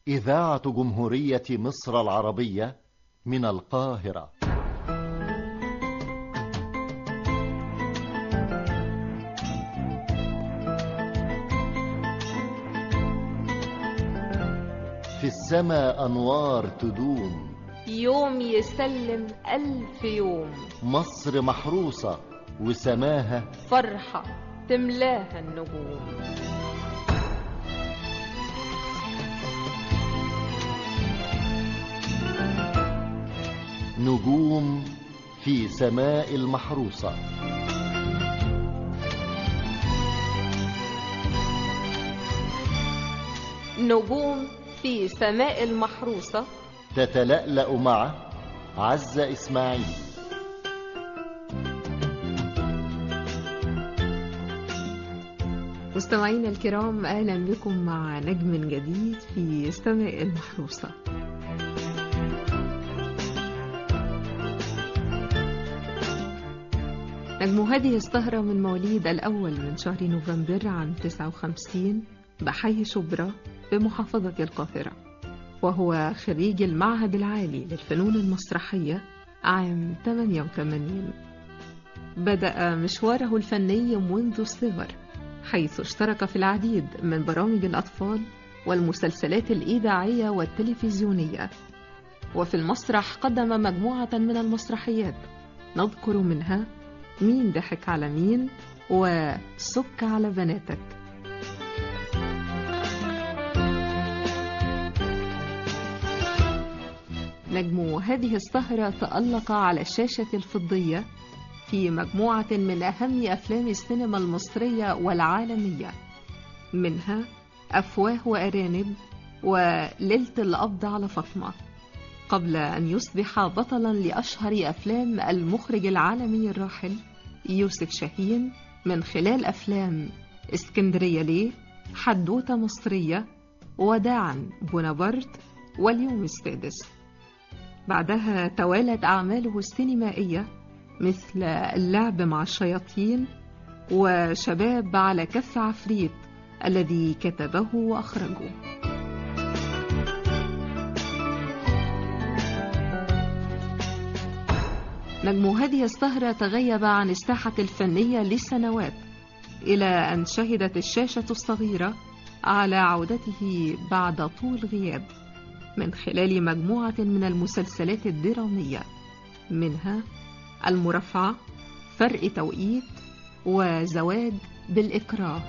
إذاعة جمهورية مصر العربية من القاهرة في السماء أنوار تدوم يوم يسلم ألف يوم مصر محروسة وسماها فرحة تملاها النجوم نجوم في سماء المحروسة نجوم في سماء المحروسة تتلألأ مع عزة إسماعيل مستمعينا الكرام أهلا بكم مع نجم جديد في سماء المحروسة نجم هذه السهرة من مواليد الأول من شهر نوفمبر عام 59 بحي شبرا بمحافظة القاهرة وهو خريج المعهد العالي للفنون المسرحية عام 88 بدأ مشواره الفني منذ الصغر حيث اشترك في العديد من برامج الأطفال والمسلسلات الإذاعية والتلفزيونية وفي المسرح قدم مجموعة من المسرحيات نذكر منها مين ضحك على مين وسك على بناتك نجم هذه السهرة تألق على الشاشة الفضية في مجموعة من أهم أفلام السينما المصرية والعالمية منها أفواه وأرانب وليلة القبض على فاطمة قبل أن يصبح بطلا لأشهر أفلام المخرج العالمي الراحل يوسف شاهين من خلال أفلام اسكندرية ليه حدوتة مصرية وداعا بونابرت واليوم السادس بعدها توالت أعماله السينمائية مثل اللعب مع الشياطين وشباب على كف عفريت الذي كتبه وأخرجه نجم هذه السهرة تغيب عن الساحة الفنية لسنوات إلى أن شهدت الشاشة الصغيرة على عودته بعد طول غياب من خلال مجموعة من المسلسلات الدرامية منها المرفعة فرق توقيت وزواج بالإكراه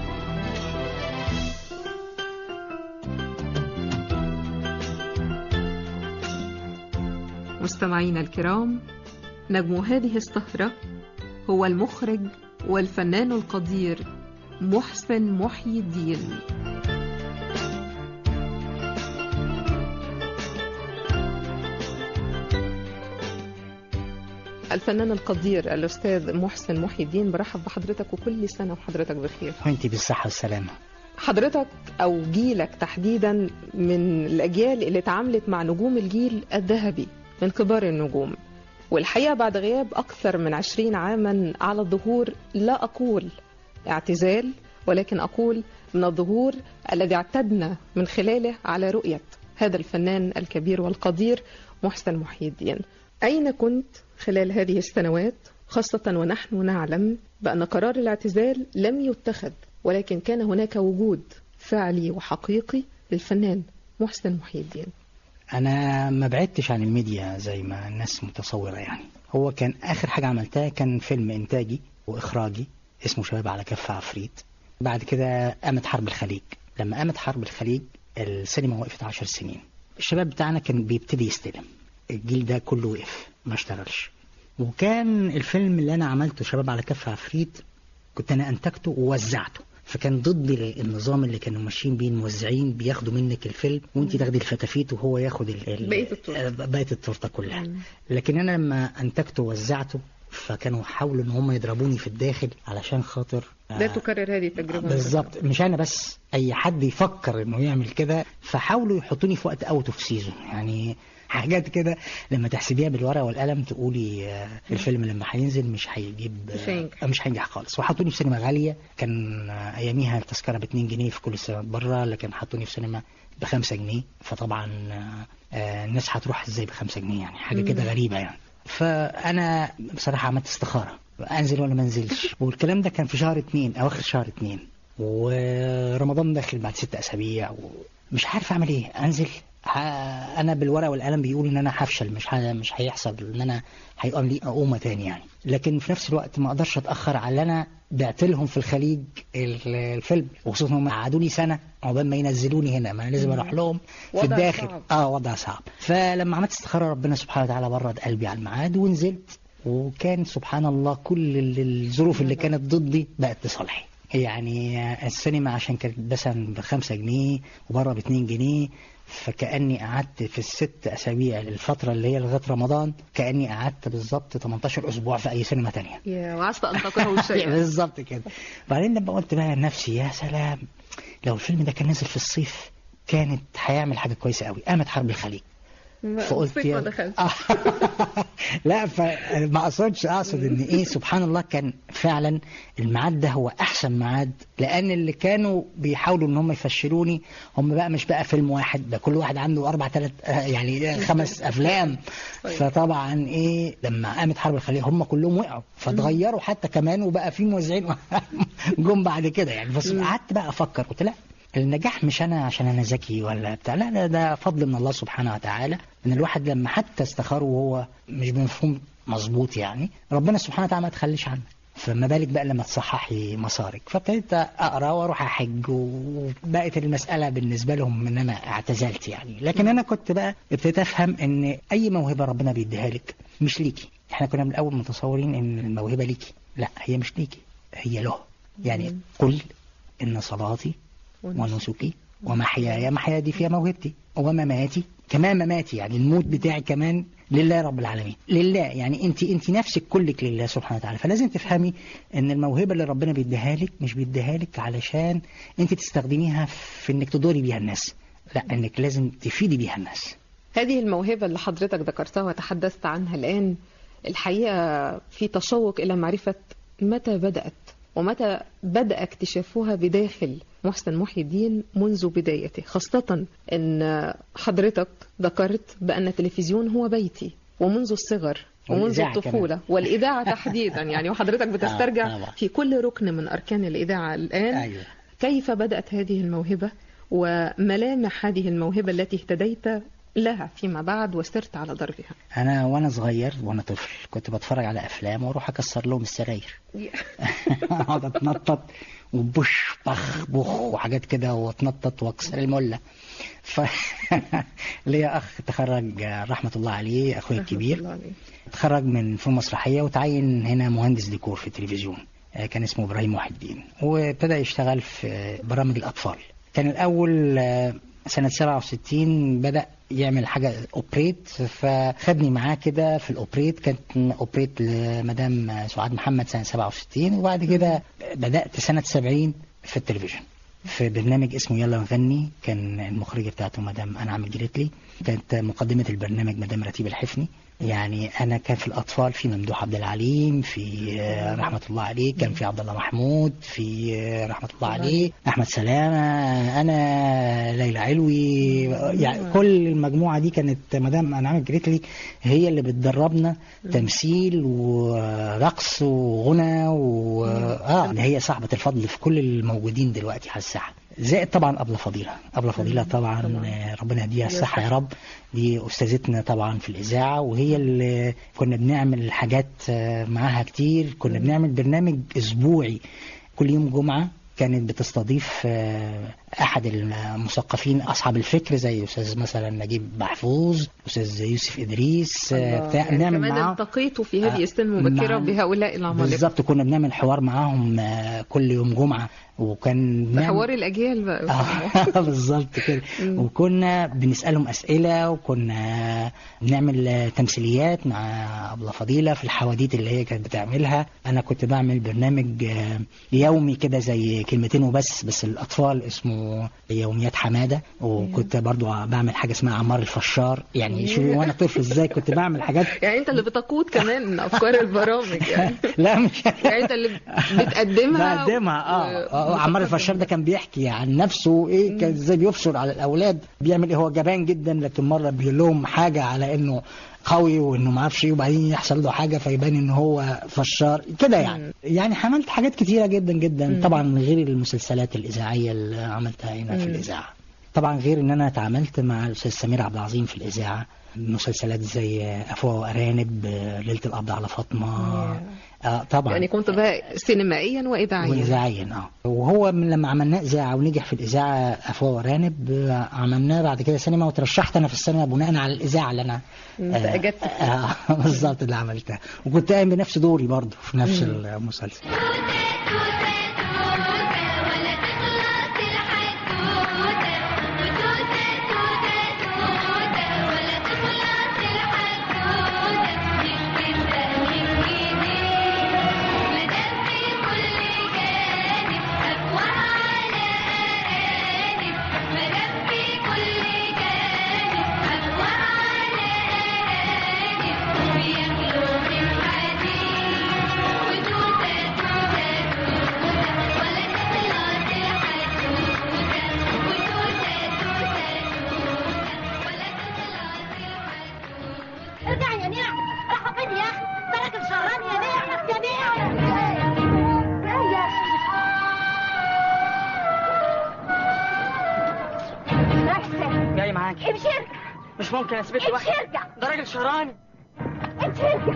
مستمعينا الكرام نجم هذه السهرة هو المخرج والفنان القدير محسن محي الدين الفنان القدير الأستاذ محسن محي الدين برحب بحضرتك وكل سنة وحضرتك بخير وانت بالصحة والسلامة حضرتك أو جيلك تحديدا من الأجيال اللي اتعاملت مع نجوم الجيل الذهبي من كبار النجوم والحقيقة بعد غياب أكثر من عشرين عاما على الظهور لا أقول اعتزال ولكن أقول من الظهور الذي اعتدنا من خلاله على رؤية هذا الفنان الكبير والقدير محسن محي الدين أين كنت خلال هذه السنوات خاصة ونحن نعلم بأن قرار الاعتزال لم يتخذ ولكن كان هناك وجود فعلي وحقيقي للفنان محسن محي الدين أنا ما بعدتش عن الميديا زي ما الناس متصورة يعني هو كان آخر حاجة عملتها كان فيلم إنتاجي وإخراجي اسمه شباب على كف عفريت بعد كده قامت حرب الخليج لما قامت حرب الخليج السينما وقفت عشر سنين الشباب بتاعنا كان بيبتدي يستلم الجيل ده كله وقف ما اشتغلش وكان الفيلم اللي انا عملته شباب على كف عفريت كنت انا انتجته ووزعته فكان ضد النظام اللي كانوا ماشيين بيه الموزعين بياخدوا منك الفيلم وانت تاخدي الفتافيت وهو ياخد ال- ال- بقية التورتة. بقيه التورته كلها لكن انا لما انتجته ووزعته فكانوا حاولوا ان هم يضربوني في الداخل علشان خاطر لا آه، تكرر هذه التجربة بالظبط مش انا بس اي حد يفكر انه يعمل كده فحاولوا يحطوني في وقت اوت اوف سيزون يعني حاجات كده لما تحسبيها بالورقه والقلم تقولي آه، الفيلم لما هينزل مش هيجيب آه، مش هينجح. مش هينجح خالص وحطوني في سينما غاليه كان آه، اياميها التذكره ب 2 جنيه في كل السينمات بره لكن حطوني في سينما ب 5 جنيه فطبعا آه، آه، الناس هتروح ازاي ب 5 جنيه يعني حاجه كده غريبه يعني فانا بصراحه عملت استخاره انزل ولا ما انزلش والكلام ده كان في شهر اتنين اواخر شهر اتنين ورمضان داخل بعد ست اسابيع ومش عارف اعمل ايه انزل ه- انا بالورقه والقلم بيقول ان انا هفشل مش ه- مش هيحصل ان انا هيقام لي اقومه تاني يعني لكن في نفس الوقت ما اقدرش اتاخر على اللي انا بعت لهم في الخليج ال- الفيلم وخصوصا هم قعدوا لي سنه عقبال ما ينزلوني هنا ما انا لازم اروح لهم في وضع الداخل صعب. اه وضع صعب فلما عملت استخاره ربنا سبحانه وتعالى برد قلبي على الميعاد ونزلت وكان سبحان الله كل ال- الظروف اللي كانت ضدي بقت لصالحي يعني السينما عشان كانت مثلا بخمسة جنيه وبره باتنين جنيه فكأني قعدت في الست أسابيع الفترة اللي هي لغاية رمضان كأني قعدت بالظبط 18 أسبوع في أي سينما تانية يا وعسى أن تكرهوا شيئا بالظبط كده بعدين لما قلت بقى لنفسي يا سلام لو الفيلم ده كان نزل في الصيف كانت هيعمل حاجة كويسة قوي قامت حرب الخليج فقلت الصيف ما يا دخلش آه. لا فما اقصدش اقصد ان ايه سبحان الله كان فعلا الميعاد ده هو احسن ميعاد لان اللي كانوا بيحاولوا ان هم يفشلوني هم بقى مش بقى فيلم واحد ده كل واحد عنده اربع ثلاث يعني خمس افلام فطبعا ايه لما قامت حرب الخليج هم كلهم وقعوا فتغيروا حتى كمان وبقى في موزعين جم بعد كده يعني بس قعدت بقى افكر قلت لا النجاح مش انا عشان انا ذكي ولا بتاع لا لا ده فضل من الله سبحانه وتعالى ان الواحد لما حتى استخاره وهو مش بمفهوم مظبوط يعني ربنا سبحانه وتعالى ما تخليش عنك فما بالك بقى لما تصححي مسارك فابتديت اقرا واروح احج وبقت المساله بالنسبه لهم ان انا اعتزلت يعني لكن انا كنت بقى ابتديت افهم ان اي موهبه ربنا بيديها لك مش ليكي احنا كنا من الاول متصورين ان الموهبه ليكي لا هي مش ليكي هي له يعني قل ان صلاتي ونسكي ومحياي محياي دي فيها موهبتي ومماتي كمان مماتي يعني الموت بتاعي كمان لله رب العالمين لله يعني انت انت نفسك كلك لله سبحانه وتعالى فلازم تفهمي ان الموهبه اللي ربنا بيديها لك مش بيديها لك علشان انت تستخدميها في انك تضري بيها الناس لا انك لازم تفيدي بيها الناس هذه الموهبة اللي حضرتك ذكرتها وتحدثت عنها الآن الحقيقة في تشوق إلى معرفة متى بدأت ومتى بدأ اكتشافها بداخل محسن محي الدين منذ بدايته خاصة أن حضرتك ذكرت بأن التلفزيون هو بيتي ومنذ الصغر ومنذ والإذاعة الطفولة كمان. والإذاعة تحديدا يعني وحضرتك بتسترجع طبعا. في كل ركن من أركان الإذاعة الآن ايوه كيف بدأت هذه الموهبة وملامح هذه الموهبة التي اهتديت لها فيما بعد وسرت على دربها انا وانا صغير وانا طفل كنت بتفرج على افلام واروح اكسر لهم السراير اقعد اتنطط وبش بخ بخ وحاجات كده واتنطط واكسر المله ف ليا اخ تخرج رحمه الله عليه اخويا الكبير الله عليه. اتخرج من فنون مسرحيه وتعين هنا مهندس ديكور في التلفزيون آه، كان اسمه ابراهيم محي الدين وابتدى يشتغل في برامج الاطفال كان الاول آه، سنة 67 بدأ يعمل حاجة اوبريت فخدني معاه كده في الاوبريت كانت اوبريت لمدام سعاد محمد سنة 67 وبعد كده بدأت سنة 70 في التلفزيون في برنامج اسمه يلا نغني كان المخرجة بتاعته مدام أنعم الجريتلي كانت مقدمة البرنامج مدام رتيب الحفني يعني أنا كان في الأطفال في ممدوح عبد العليم في آه، رحمة الله عليه كان في عبد الله محمود في آه، رحمة الله عليه أحمد سلامة أنا ليلى علوي يعني كل المجموعة دي كانت مدام أنعم الجريتلي هي اللي بتدربنا تمثيل ورقص وغنى و اه هي صاحبة الفضل في كل الموجودين دلوقتي على الساحة زائد طبعا أبلة فضيلة أبلة فضيلة طبعا آه، ربنا يديها الصحة يا رب دي أستاذتنا طبعا في الإذاعة وهي اللي كنا بنعمل حاجات آه، معاها كتير كنا بنعمل برنامج أسبوعي كل يوم جمعة كانت بتستضيف آه، احد المثقفين اصحاب الفكر زي استاذ مثلا نجيب محفوظ استاذ يوسف ادريس آه، بتاع يعني نعمل كمان معاهم التقيتوا في هذه آه، السن المبكرة مع- بهؤلاء العمالقة بالظبط كنا بنعمل حوار معاهم آه، كل يوم جمعه وكان بنعمل- حوار الأجيال بقى آه، بالظبط كده مم. وكنا بنسألهم أسئلة وكنا بنعمل آه، تمثيليات مع أبلة فضيلة في الحواديت اللي هي كانت بتعملها أنا كنت بعمل برنامج آه، يومي كده زي كلمتين وبس بس الأطفال اسمه يوميات حمادة وكنت برضو بعمل حاجة اسمها عمار الفشار يعني شوفي وأنا طفل إزاي كنت بعمل حاجات يعني أنت اللي بتقود كمان أفكار البرامج يعني لا مش يعني أنت اللي بتقدمها بقدمها اه آه، عمار الفشار ده كان بيحكي عن نفسه ايه كان ازاي بيفشل على الاولاد بيعمل ايه هو جبان جدا لكن مره بيقول لهم حاجه على انه قوي وانه ما اعرفش ايه وبعدين يحصل له حاجه فيبان ان هو فشار كده يعني يعني عملت حاجات كتيره جدا جدا طبعا غير المسلسلات الاذاعيه اللي عملتها هنا في الاذاعه طبعا غير ان انا اتعاملت مع الاستاذ سمير عبد العظيم في الاذاعه مسلسلات زي افواه وارانب آه، ليله القبض على فاطمه آه طبعا يعني كنت بقى سينمائيا وإذاعيا وإذاعيا اه وهو من لما عملناه إذاعة ونجح في الإذاعة أفواه وأرانب آه، عملناه بعد كده سينما وترشحت أنا في السينما بناء على الإذاعة اللي أنا أنت آه، أجدت آه بالظبط اللي عملتها وكنت قايم بنفس دوري برضه في نفس المسلسل ارجع يا نيع راح فين يا اخي ترك الشهران يا نيع يا نيع يا اخي جاي معاك امشي ارجع مش ممكن اسيبك امشي لوحدي ارجع ده راجل شهراني امشي ارجع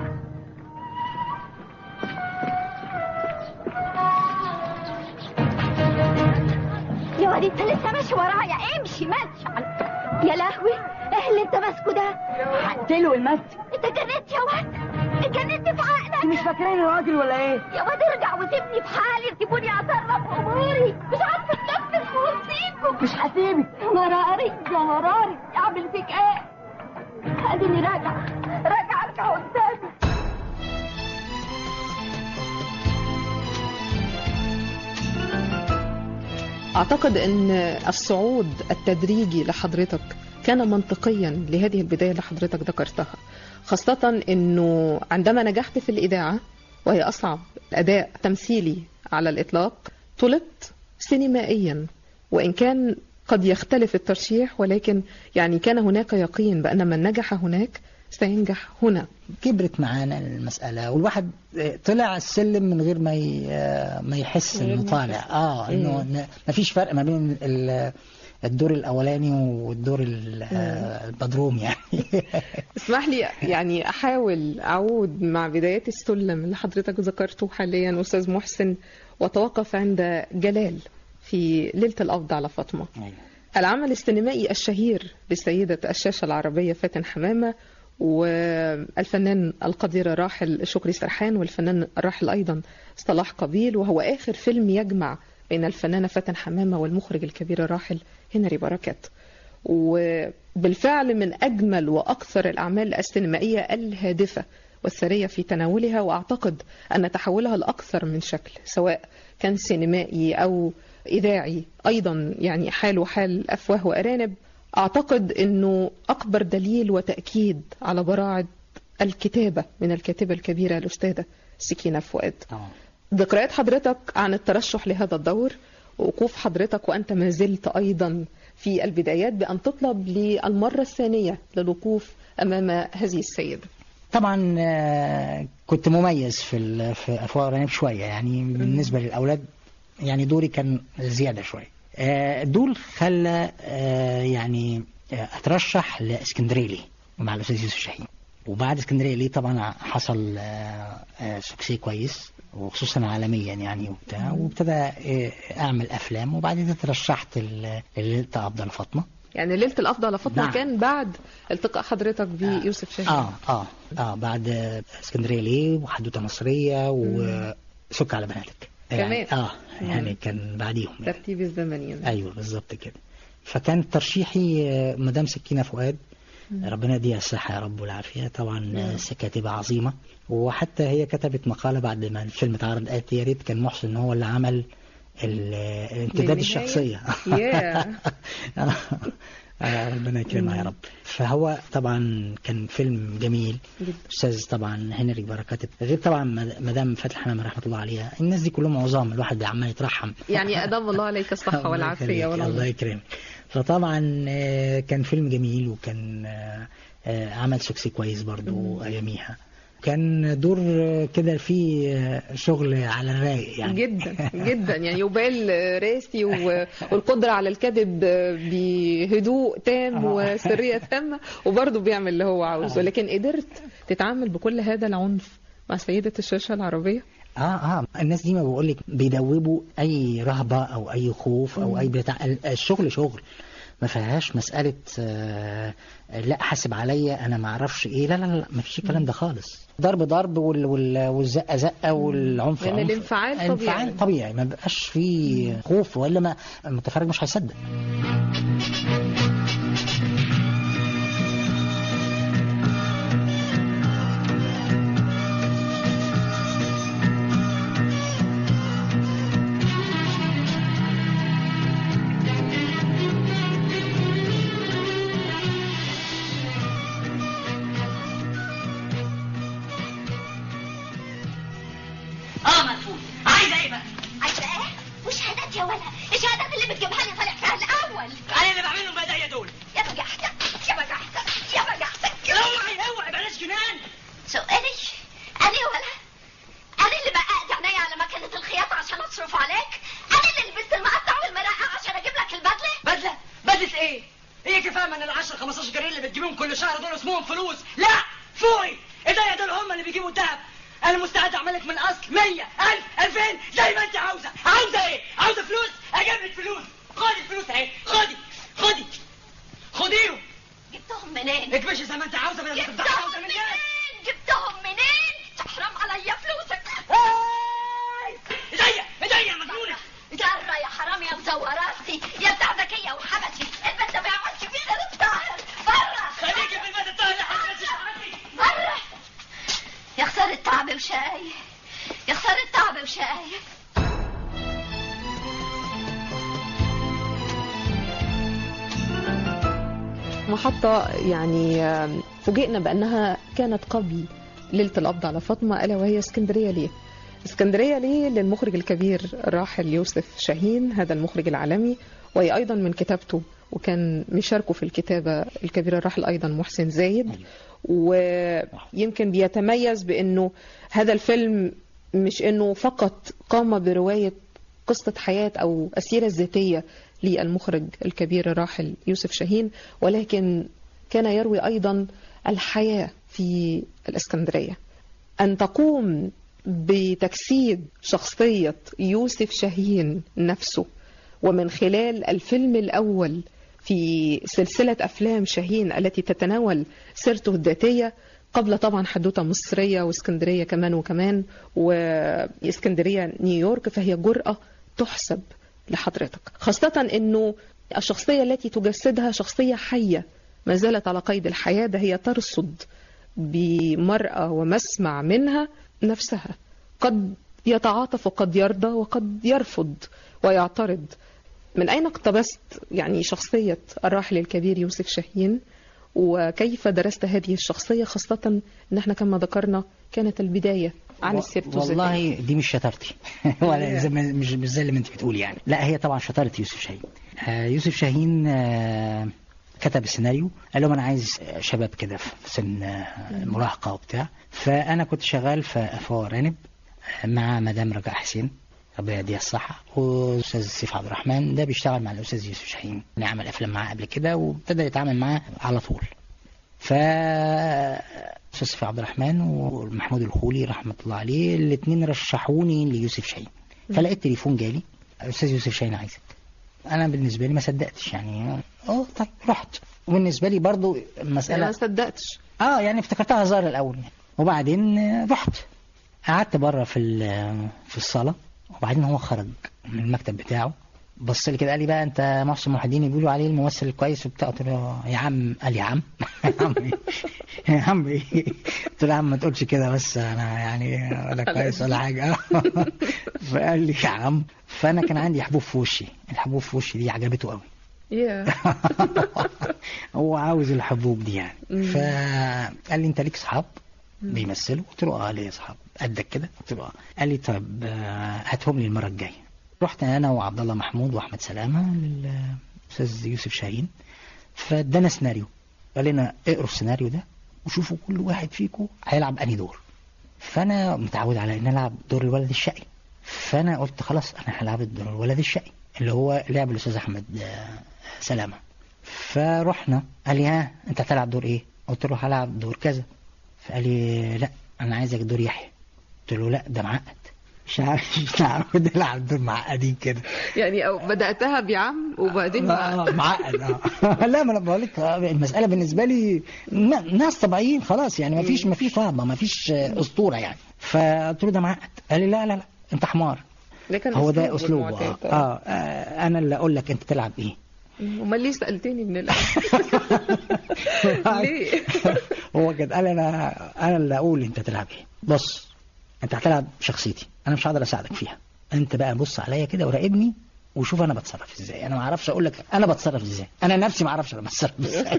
يا واد انت لسه ماشي ورايا امشي ماشي يا لهوي ايه اللي انت ماسكه ده هقتله المسك انت جننت يا واد اتجننت في عقلك مش فاكراني راجل ولا ايه يا واد ارجع وسيبني في حالي سيبوني اتصرف اموري مش عارفه اتنفس وسيبكم مش هسيبك مراري يا مراري اعمل فيك ايه اديني راجع راجع ارجع قدامي أعتقد أن الصعود التدريجي لحضرتك كان منطقيا لهذه البداية اللي حضرتك ذكرتها خاصة أنه عندما نجحت في الإذاعة وهي أصعب أداء تمثيلي على الإطلاق طلبت سينمائيا وإن كان قد يختلف الترشيح ولكن يعني كان هناك يقين بأن من نجح هناك سينجح هنا كبرت معانا المسألة والواحد آه، طلع السلم من غير ما ي- آه، ما يحس من غير انه ما طالع يحس. اه انه ن- ما فيش فرق ما بين ال- الدور الاولاني والدور ال- آه، البدروم يعني اسمح لي يعني احاول اعود مع بدايات السلم اللي حضرتك ذكرته حاليا استاذ محسن وتوقف عند جلال في ليله القبض على فاطمه العمل السينمائي الشهير لسيده الشاشه العربيه فاتن حمامه والفنان القدير الراحل شكري سرحان والفنان الراحل ايضا صلاح قبيل وهو اخر فيلم يجمع بين الفنانه فاتن حمامه والمخرج الكبير الراحل هنري بركات وبالفعل من أجمل وأكثر الأعمال السينمائية الهادفة والثرية في تناولها وأعتقد أن تحولها لأكثر من شكل سواء كان سينمائي أو إذاعي أيضا يعني حال حال أفواه وأرانب أعتقد أنه أكبر دليل وتأكيد على براعة الكتابة من الكاتبة الكبيرة الأستاذة سكينة فؤاد آه. ذكريات حضرتك عن الترشح لهذا الدور ووقوف حضرتك وأنت ما زلت أيضا في البدايات بأن تطلب للمرة الثانية للوقوف أمام هذه السيدة طبعا آه، كنت مميز في ال- في افواه ورنيب شويه يعني بالنسبه للاولاد يعني دوري كان زياده شويه آه، الدور خلى آه، يعني آه، اترشح لاسكندريه ليه مع الاستاذ يوسف شاهين وبعد اسكندريه ليه طبعا حصل آه، آه، سكسي كويس وخصوصا عالميا يعني وبتاع وابتدى آه، اعمل افلام وبعدين ترشحت ل- لليله افضل فاطمه يعني ليله الافضل فاطمه نعم. كان بعد التقاء حضرتك بيوسف شاهين اه اه اه بعد آه، اسكندريه ليه وحدوته مصريه وسك على بناتك يعني كمان. اه يعني كان بعديهم يعني. ترتيب الزمني يعني. ايوه بالظبط كده فكان ترشيحي آه، مدام سكينه فؤاد ربنا يديها الصحه يا رب والعافيه طبعا آه، كاتبه عظيمه وحتى هي كتبت مقاله بعد ما الفيلم اتعرض قالت يا ريت كان محسن هو اللي عمل ال- آه، الامتداد للنهاية؟ الشخصيه ياه. آه، ربنا يكرمها يا رب فهو طبعا كان فيلم جميل جدا. استاذ طبعا هنري بركات غير طبعا مد- مدام فتحي حمامه رحمه الله عليها الناس دي كلهم عظام الواحد عمال يترحم يعني ادام الله عليك الصحه الله والعافيه يخليك، الله والعمر يكرمك فطبعا آه، كان فيلم جميل وكان آه، آه، عمل سوكسي كويس برضو اياميها كان دور آه، كده فيه آه، شغل على الرايق يعني جدا جدا يعني يبال راسي و- والقدرة على الكذب بهدوء تام آه. وسرية تامة وبرضه بيعمل اللي هو عاوزه آه. لكن قدرت تتعامل بكل هذا العنف مع سيدة الشاشة العربية اه اه الناس دي ما بقول لك بيدوبوا اي رهبه او اي خوف او اي بتاع ال- الشغل شغل ما فيهاش مساله آه لا حاسب عليا انا ما اعرفش ايه لا لا لا ما فيش الكلام ده خالص ضرب ضرب وال وال والزقه زقه والعنف لأن عنف. الانفعال طبيعي. الانفعال طبيعي ما بقاش فيه خوف ولا ما المتفرج مش هيصدق اه مدفون عايزه ايه بقى؟ عايزه ايه؟ وشهادات يا ولا الشهادات اللي بتجيبها لي طالع فيها الاول انا اللي بعملهم بايديا دول يا بجحتك يا بجحتك يا بجحتك اوعي اوعي بلاش جنان سؤالي انا ولا انا اللي بقى عينيا على مكنه الخياطه عشان اصرف عليك انا اللي لبست المقطع والمرقع عشان اجيب لك البدله بدله بدله ايه؟ هي كفايه من ال 10 15 جنيه اللي بتجيبهم كل شهر دول اسمهم فلوس لا فوقي ايديا دول هم اللي بيجيبوا الذهب انا مستعد اعمل لك من الاصل 100 1000 2000 زي ما انت عاوزه عاوزه ايه؟ عاوزه فلوس اجيب لك فلوس خدي الفلوس اهي خدي خدي خديهم جبتهم منين اكبشي زي ما انت عاوزه بدل ما تفضحي جبتهم عاوزه مني منين جبتهم منين تحرم عليا فلوسك ايديا ايديا يا مجنونه جرة يا حرام يا مزوراتي يا بتاع ذكية وحبشي البنت ما يعملش فيه غير الطاهر برا خليكي في البيت الطاهر لحد ما شعرتي برا يا خسارة تعب وشاي يا خسارة تعب وشاي محطة يعني آم، فوجئنا بأنها كانت قبل ليلة القبض على فاطمة ألا وهي اسكندرية ليه اسكندرية ليه للمخرج الكبير الراحل يوسف شاهين هذا المخرج العالمي وهي أيضا من كتابته وكان مشاركه في الكتابة الكبير الراحل أيضا محسن زايد ويمكن بيتميز بأنه هذا الفيلم مش أنه فقط قام برواية قصة حياة أو السيرة الذاتية للمخرج الكبير الراحل يوسف شاهين ولكن كان يروي أيضا الحياة في الإسكندرية أن تقوم بتجسيد شخصية يوسف شاهين نفسه ومن خلال الفيلم الأول في سلسلة أفلام شاهين التي تتناول سيرته الذاتية قبل طبعا حدوتة مصرية واسكندرية كمان وكمان واسكندرية نيويورك فهي جرأة تحسب لحضرتك خاصة أنه الشخصية التي تجسدها شخصية حية ما زالت على قيد الحياة ده هي ترصد بمرأة ومسمع منها نفسها قد يتعاطف وقد يرضى وقد يرفض ويعترض من أين اقتبست يعني شخصية الراحل الكبير يوسف شاهين وكيف درست هذه الشخصية خاصة أن احنا كما ذكرنا كانت البداية عن السيرة الذاتية. والله دي مش شطارتي ولا زي ما مش مش زي اللي ما انت بتقول يعني لا هي طبعا شطاره يوسف شاهين آه يوسف شاهين آه كتب السيناريو قال لهم انا عايز شباب كده في سن آه، مراهقه وبتاع فانا كنت شغال في في ارانب آه، مع مدام رجاء حسين ربنا يديها الصحة واستاذ سيف عبد الرحمن ده بيشتغل مع الاستاذ يوسف شاهين اللي عمل افلام معاه قبل كده وابتدى يتعامل معاه على طول ف استاذ سيف عبد الرحمن ومحمود الخولي رحمه الله عليه الاثنين رشحوني ليوسف شاهين فلقيت تليفون جالي استاذ يوسف شاهين عايزك انا بالنسبه لي ما صدقتش يعني اه طيب رحت وبالنسبه لي برضو انا المساله ما صدقتش اه يعني افتكرتها هزار الاول يعني وبعدين آه، رحت قعدت بره في ال- في الصاله وبعدين هو خرج من المكتب بتاعه بص لي كده قال لي بقى انت محسن محي الدين بيقولوا عليه الممثل الكويس وبتاع قلت له يا عم قال يا عم يا عم إيه؟ يا عم ايه قلت له يا عم ما تقولش كده بس انا يعني ولا كويس ولا حاجه فقال لي يا عم فانا كان عندي حبوب في وشي الحبوب في وشي دي عجبته قوي يا هو عاوز الحبوب دي يعني مم. فقال لي انت ليك صحاب بيمثلوا قلت له اه ليا صحاب قدك كده قلت له اه قال لي طب آه، هاتهم لي المره الجايه رحت انا وعبد الله محمود واحمد سلامه للاستاذ يوسف شاهين فادانا سيناريو قال لنا اقروا السيناريو ده وشوفوا كل واحد فيكم هيلعب انهي دور فانا متعود على ان العب دور الولد الشقي فانا قلت خلاص انا هلعب دور الولد الشقي اللي هو لعب الاستاذ احمد آه، سلامه فرحنا قال لي ها انت هتلعب دور ايه قلت له هلعب دور كذا فقال لي لا انا عايزك دور يحيى قلت له لا ده معقد مش عارف مش عارف ده العب دور معقدين كده يعني او بداتها بعم وبعدين مع- آه، معقد اه لا ما انا بقول لك آه، المساله بالنسبه لي ن- ناس طبيعيين خلاص يعني ما فيش ما فيش رهبه ما فيش آه، اسطوره يعني فقلت له ده معقد قال لي لا لا لا انت حمار ده كان هو ده أسلوبه اسلوبه آه. المعتاد. آه. اه انا اللي اقول لك انت تلعب ايه امال ليه سالتني من الاول ليه هو كده قال انا انا اللي اقول انت تلعب ايه بص انت هتلعب شخصيتي انا مش هقدر اساعدك فيها انت بقى بص عليا كده وراقبني وشوف انا بتصرف ازاي انا ما اعرفش اقول لك انا بتصرف ازاي انا نفسي ما اعرفش انا بتصرف ازاي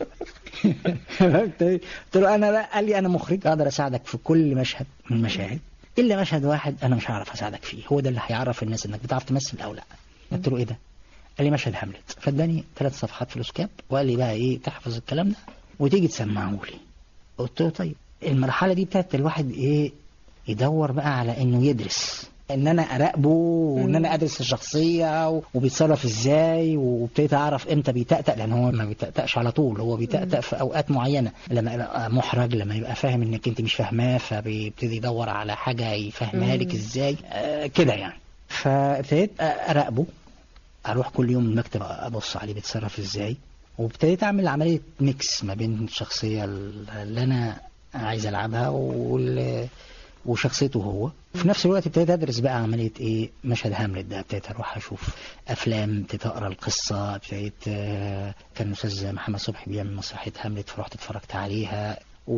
فهمت إيه؟ قلت له انا لا قال لي انا مخرج اقدر اساعدك في كل مشهد من المشاهد الا مشهد واحد انا مش هعرف اساعدك فيه هو ده اللي هيعرف الناس انك بتعرف تمثل او لا قلت له ايه ده قال لي مشهد هاملت فاداني ثلاث صفحات في الاسكاب وقال لي بقى ايه تحفظ الكلام ده وتيجي تسمعه لي قلت له طيب المرحله دي بتاعت الواحد ايه يدور بقى على انه يدرس ان انا اراقبه وان انا ادرس الشخصيه و- وبيتصرف ازاي وابتديت اعرف امتى بيتأتأ لان هو ما بيتأتأش على طول هو بيتأتأ في اوقات معينه لما يبقى محرج لما يبقى فاهم انك انت مش فاهماه فبيبتدي يدور على حاجه يفهمها لك ازاي آه كده يعني فابتديت اراقبه اروح كل يوم المكتب ابص عليه بيتصرف ازاي وابتديت اعمل عمليه ميكس ما بين الشخصيه اللي انا عايز العبها وال وشخصيته هو في نفس الوقت ابتديت ادرس بقى عمليه ايه مشهد هاملت ده ابتديت اروح اشوف افلام ابتديت اقرا القصه ابتديت آه، كان الاستاذ محمد صبحي بيعمل مسرحيه هاملت فرحت اتفرجت عليها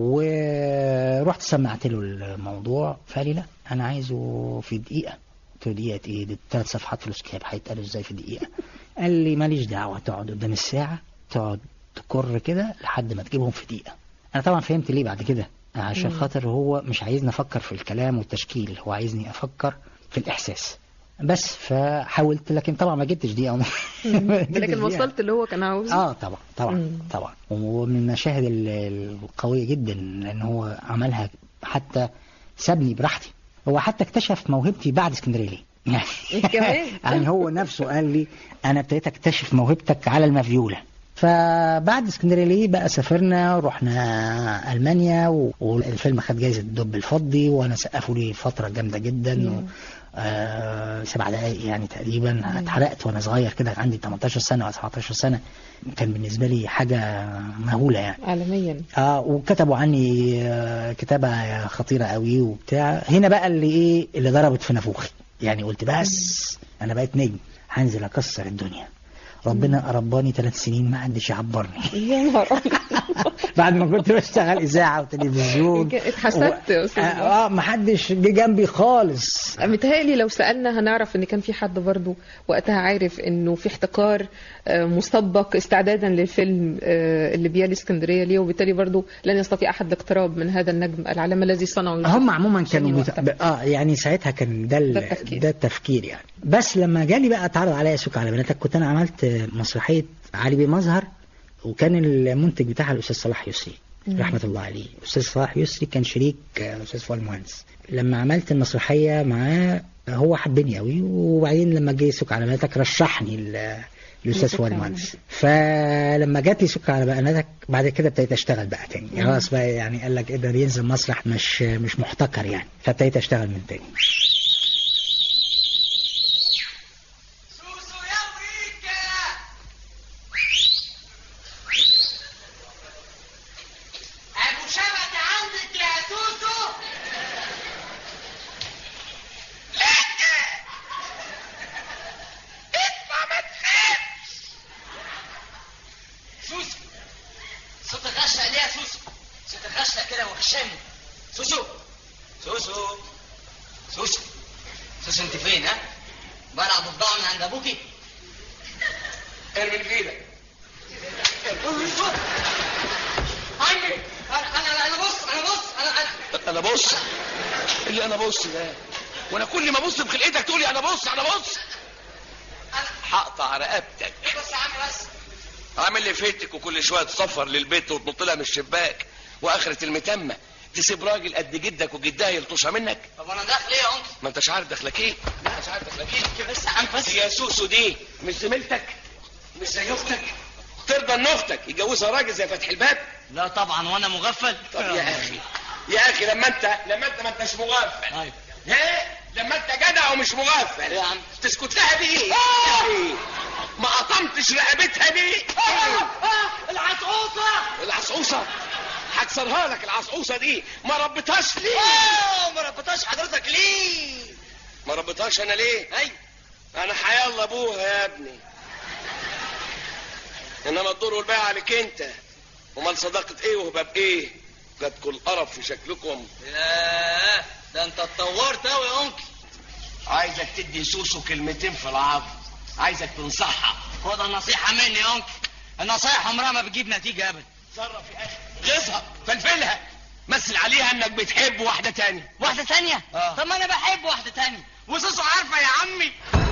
ورحت سمعت له الموضوع فقال لي لا انا عايزه في دقيقه قلت له دقيقه ايه دي ثلاث صفحات في الاسكاب هيتقالوا ازاي في دقيقه قال لي ماليش دعوه تقعد قدام الساعه تقعد تكر كده لحد ما تجيبهم في دقيقه انا طبعا فهمت ليه بعد كده عشان خاطر هو مش عايزني افكر في الكلام والتشكيل هو عايزني افكر في الاحساس بس فحاولت لكن طبعا ما جبتش دقيقه ما جبتش لكن دقيقة. وصلت اللي هو كان عاوزه اه طبعا طبعا مم. طبعا ومن المشاهد ال- القويه جدا لان هو عملها حتى سابني براحتي هو حتى اكتشف موهبتي بعد اسكندريه ليه يعني كمان؟ يعني هو نفسه قال لي انا ابتديت اكتشف موهبتك على المفيوله فبعد اسكندريه ليه بقى سافرنا رحنا المانيا و- والفيلم خد جايزه الدب الفضي وانا سقفوا لي فتره جامده جدا و... آه سبع دقائق يعني تقريبا اتحرقت وانا صغير كده عندي 18 سنه ولا 17 سنه كان بالنسبه لي حاجه مهوله يعني عالميا اه وكتبوا عني آه كتابة خطيرة قوي وبتاع هنا بقى اللي ايه اللي ضربت في نافوخي يعني قلت بس انا بقيت نجم هنزل اكسر الدنيا ربنا رباني ثلاث سنين ما حدش يعبرني يا نهار أبيض. بعد ما كنت بشتغل اذاعه وتلفزيون اتحسدت يا أستاذ اه ما حدش جه جنبي خالص متهيألي لو سألنا هنعرف ان كان في حد برضه وقتها عارف انه في احتكار آه، مسبق استعدادا للفيلم آه، اللي بيالي اسكندريه ليه وبالتالي برضه لن يستطيع احد الاقتراب من هذا النجم العلامه الذي صنعه يوسف هم عموما شاهين كانوا بت... وقتها. ب... اه يعني ساعتها كان ده ال... ده التفكير. ده التفكير يعني بس لما جالي بقى اتعرض عليا سوق على بناتك كنت انا عملت مسرحيه علي بيه مظهر وكان المنتج بتاعها الاستاذ صلاح يسري رحمه الله عليه الاستاذ صلاح يسري كان شريك آه، الاستاذ فؤاد المهندس لما عملت المسرحيه معاه هو حبني قوي وبعدين لما جه سوق على بناتك رشحني ل... الاستاذ سكر فؤاد على المهندس فلما جات لي سكر على بياناتك بعد كده ابتديت اشتغل بقى تاني يعني خلاص بقى يعني قال لك قدر ينزل مسرح مش مش محتكر يعني فابتديت اشتغل من تاني سوسو يا وريكا ابو شبكه عندك يا سوسو لا اطلع ما تخافش سوسو صوت غشة ليه يا سوسو صوت غشة كده وخشمني سوسو سوسو سوسو سوسو انت فين ها بلعب الضاع من عند ابوكي ارمي اللي في ايدك عمي انا انا انا بص انا بص انا انا انا بص اللي انا بص ده وانا كل ما ابص بخلقتك تقولي انا بص انا بص هقطع رقبتك بس يا عم بس عامل لي فيتك وكل شويه تصفر للبيت وتنط لها من الشباك واخره المتمه تسيب راجل قد جدك وجدها يلطشها منك طب انا داخل ايه يا انكل ما انتش عارف داخلك ايه ما انتش عارف داخلك ايه بس يا عم بس هي سوسو دي مش زميلتك مش زي اختك ترضى ان اختك يجوزها راجل زي فتح الباب لا طبعا وانا مغفل طب يا اخي يا اخي لما انت لما انت ما انتش مغفل أيوة. ايه لما انت جدع ومش مغفل إيه يا عم؟ تسكت لها دي ايه ما قطمتش رقبتها دي إيه؟ العصعوصه العصعوصه هكسرها لك العصعوصه دي ما ربيتهاش ليه اه ما ربطاش حضرتك ليه ما ربيتهاش انا ليه اي انا حيالله ابوها يا ابني انما الدور والباقي عليك انت امال صداقه ايه وهبه بايه جاتكوا القرف في شكلكم ياه ده انت اتطورت قوي يا انكل عايزك تدي سوسو كلمتين في العظم عايزك تنصحها خد النصيحه مني يا انكل النصايح عمرها ما بتجيب نتيجه ابدا تصرف يا اخي غيظها فلفلها مثل عليها انك بتحب واحده تانية واحده ثانيه آه. طب ما انا بحب واحده ثانيه وسوسو عارفه يا عمي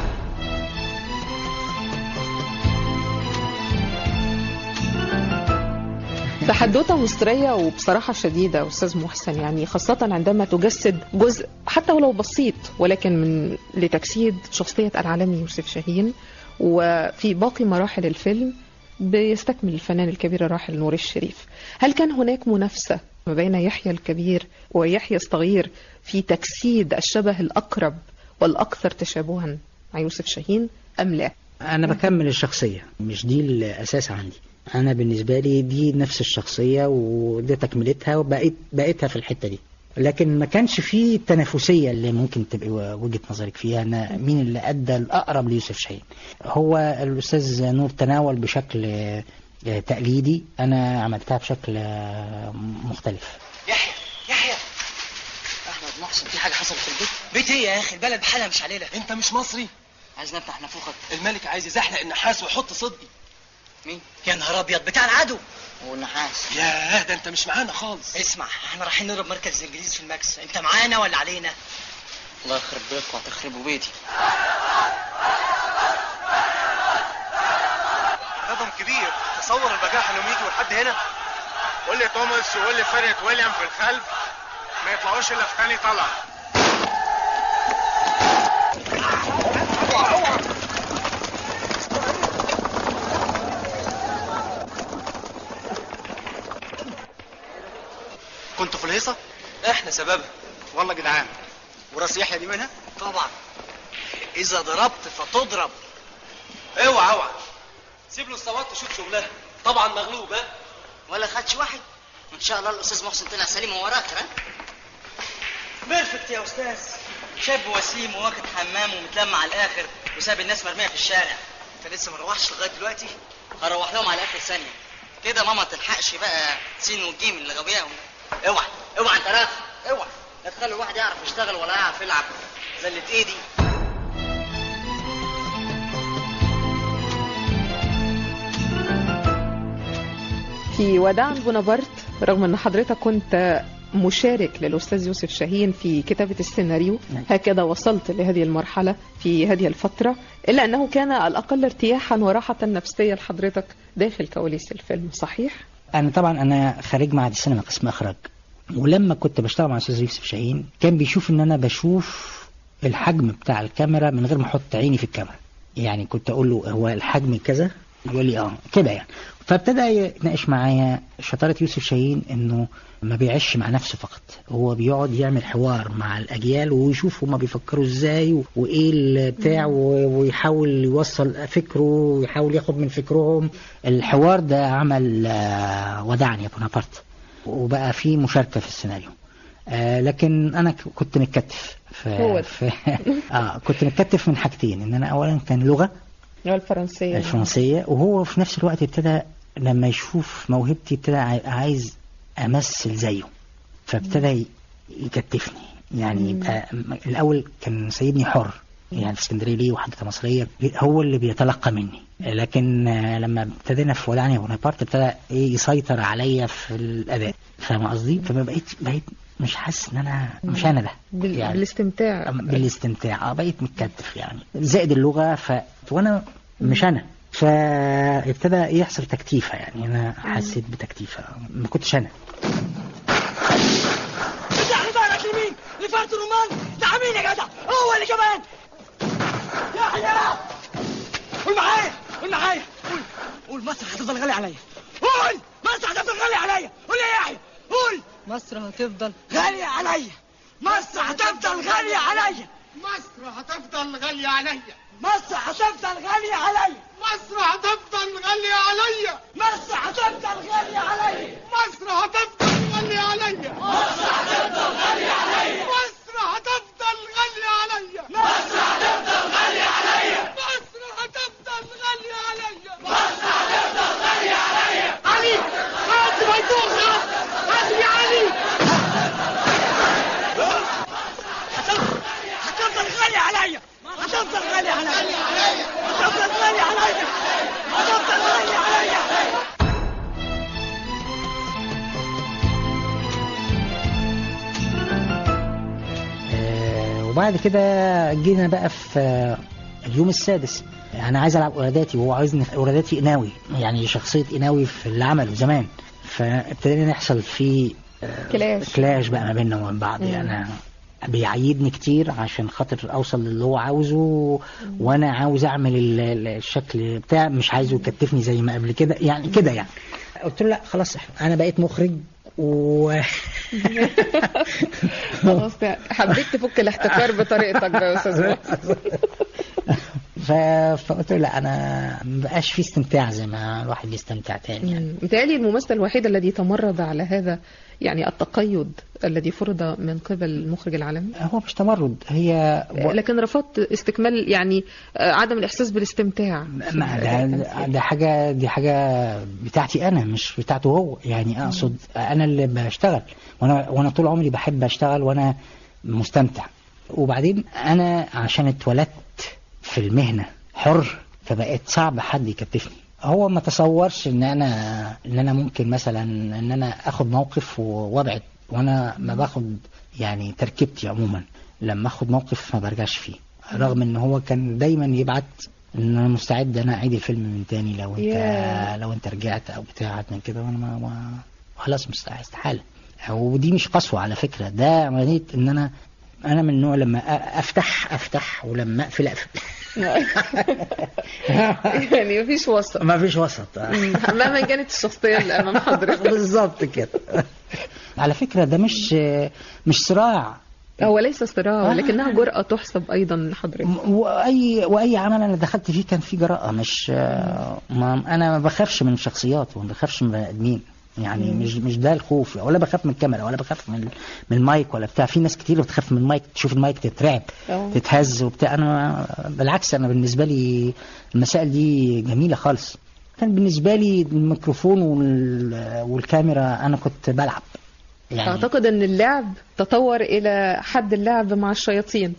في حدوته مصرية وبصراحة شديدة أستاذ محسن يعني خاصة عندما تجسد جزء حتى ولو بسيط ولكن من لتجسيد شخصية العالمي يوسف شاهين وفي باقي مراحل الفيلم بيستكمل الفنان الكبير الراحل نور الشريف هل كان هناك منافسة ما بين يحيى الكبير ويحيى الصغير في تجسيد الشبه الأقرب والأكثر تشابها مع يوسف شاهين أم لا؟ انا بكمل الشخصيه مش دي الاساس عندي انا بالنسبه لي دي نفس الشخصيه ودي تكملتها وبقيت بقيتها في الحته دي لكن ما كانش فيه التنافسيه اللي ممكن تبقى وجهه نظرك فيها انا مين اللي ادى الاقرب ليوسف شاهين هو الاستاذ نور تناول بشكل آه، تقليدي انا عملتها بشكل آه، مختلف يحيى يحيى احمد محسن في حاجه حصلت في البيت بيت ايه يا اخي البلد بحالها مش علينا انت مش مصري عايز نفتح نافوخك الملك عايز يزحلق النحاس ويحط صدقي مين يا نهار ابيض بتاع العدو والنحاس ياه ده انت مش معانا خالص اسمع احنا رايحين نضرب مركز الانجليز في الماكس انت معانا ولا علينا الله يخرب بيتكم هتخربوا بيتي رقم كبير تصور البجاحة انهم يجوا لحد هنا قول لي توماس وقول لي فرقة ويليام في الخلف ما يطلعوش الا في تاني طلع كنتوا في الهيصة؟ احنا سببها والله جدعان وراس يحيى دي منها؟ طبعا اذا ضربت فتضرب اوعى اوعى سيب له الصوات تشوف شغلها طبعا مغلوب ها ولا خدش واحد ان شاء الله الاستاذ محسن طلع سليم ووراك ها بيرفكت يا استاذ شاب وسيم وواخد حمام ومتلم على الاخر وساب الناس مرميه في الشارع انت لسه ما روحش لغايه دلوقتي هروح لهم على اخر ثانيه كده ماما تلحقش بقى سين والجيم اللي غبياهم اوعى اوعى انت راخ اوعى لا تخلي الواحد يعرف يشتغل ولا يعرف يلعب زلة ايدي في وداع بونابرت رغم ان حضرتك كنت مشارك للأستاذ يوسف شاهين في كتابة السيناريو نعم. هكذا وصلت لهذه المرحلة في هذه الفترة إلا أنه كان الأقل ارتياحا وراحة نفسية لحضرتك داخل كواليس الفيلم صحيح؟ انا طبعا انا خريج معهد السينما قسم اخراج ولما كنت بشتغل مع الاستاذ يوسف شاهين كان بيشوف ان انا بشوف الحجم بتاع الكاميرا من غير ما احط عيني في الكاميرا يعني كنت اقول له هو الحجم كذا يقول لي اه كده يعني فابتدى يتناقش معايا شطاره يوسف شاهين انه ما بيعيش مع نفسه فقط هو بيقعد يعمل حوار مع الاجيال ويشوف هما بيفكروا ازاي و- وايه البتاع و- ويحاول يوصل فكره ويحاول ياخد من فكرهم الحوار ده عمل آه، ودعني يا بونابرت وبقى في مشاركه في السيناريو آه لكن انا ك- كنت متكتف ف... هو ده. ف... اه كنت متكتف من حاجتين ان انا اولا كان لغه الفرنسية الفرنسيه وهو في نفس الوقت ابتدى لما يشوف موهبتي ابتدى عاي- عايز امثل زيه فابتدى ي- يكتفني يعني يبقى م- الاول كان سايبني حر يعني في اسكندريه ليه وحدث مصريه هو اللي بيتلقى مني لكن آه، لما ابتدينا في ودعني بونابرت ابتدى ايه يسيطر عليا في الاداء فاهم قصدي فما بقيت بقيت مش حاسس ان انا مش انا ده بال... يعني بالاستمتاع بالاستمتاع اه بقيت متكتف يعني زائد اللغه ف وانا مش انا فابتدى يحصل تكتيفه يعني انا حسيت بتكتيفه ما كنتش انا ارجع ظهرك لمين لفرد الرومان ده مين يا جدع هو اللي كمان يحيى قول معايا قول معايا قول قول مصر هتفضل غالي عليا قول مصر هتفضل غالي عليا قول يا يحيى قول مصر هتفضل غالية عليا مصر هتفضل غالية عليا مصر هتفضل غالية عليا مصر هتفضل غالية عليا مصر هتفضل غالية عليا مصر هتفضل غالية عليا مصر هتفضل غالية عليا مصر هتفضل غالية عليا مصر هتفضل غالية عليا مصر هتفضل غالية عليا مصر هتفضل غالية عليا مصر هتفضل غالية عليا علي هات بيتوخة هات يا علي هتفضل غالية عليا هتفضل غالية عليا هتفضل غالية عليا هتفضل غالية عليا آه وبعد كده جينا بقى في آه، اليوم السادس انا عايز العب اوراداتي وهو عايزني في اوراداتي قناوي يعني شخصيه قناوي في اللي عمله زمان فابتدينا نحصل في آه، كلاش. كلاش بقى ما بيننا وبين بعض يعني أنا بيعيدني كتير عشان خاطر اوصل للي هو عاوزه وانا عاوز اعمل ال- ال- الشكل بتاع مش عايزه يكتفني زي ما قبل كده يعني كده يعني قلت له لا خلاص انا بقيت مخرج و خلاص حبيت تفك الاحتكار بطريقتك بقى يا استاذ محسن. ف... فقلت له لا انا مبقاش في استمتاع زي ما الواحد بيستمتع تاني يعني مم. متهيألي الممثل الوحيد الذي تمرد على هذا يعني التقيد الذي فرض من قبل المخرج العالمي هو مش تمرد هي و... لكن رفضت استكمال يعني آه، عدم الإحساس بالاستمتاع ما ده, ده حاجة دي حاجة بتاعتي أنا مش بتاعته هو يعني أقصد أنا اللي بشتغل وأنا وأنا طول عمري بحب أشتغل وأنا مستمتع وبعدين أنا عشان اتولدت في المهنة حر فبقيت صعب حد يكتفني هو ما تصورش ان انا ان انا ممكن مثلا ان انا اخد موقف و- وابعد وانا ما باخد يعني تركيبتي عموما لما اخد موقف ما برجعش فيه رغم ان هو كان دايما يبعت ان انا مستعد انا اعيد الفيلم من تاني لو انت ياه. لو انت رجعت او بتاعت من كده وانا ما, ما خلاص مستع- استحاله ودي مش قسوه على فكره ده عمليه ان انا انا من النوع لما أ- افتح افتح ولما اقفل اقفل يعني مفيش وسط ما فيش وسط مم. مهما كانت الشخصية اللي أمام حضرتك بالظبط كده على فكره ده مش مش صراع هو ليس صراع آه. ولكنها جرأة تحسب أيضا لحضرتك م- واي واي عمل انا دخلت فيه كان فيه جراءه مش ما انا ما بخافش من الشخصيات وما بخافش من بني ادمين يعني مش مش ده الخوف ولا بخاف من الكاميرا ولا بخاف من من المايك ولا بتاع في ناس كتير بتخاف من المايك تشوف المايك تترعب أه. تتهز وبتاع انا بالعكس انا بالنسبه لي المسائل دي جميله خالص كان بالنسبه لي الميكروفون وال- والكاميرا انا كنت بلعب يعني أعتقد أن اللعب تطور إلى حد اللعب مع الشياطين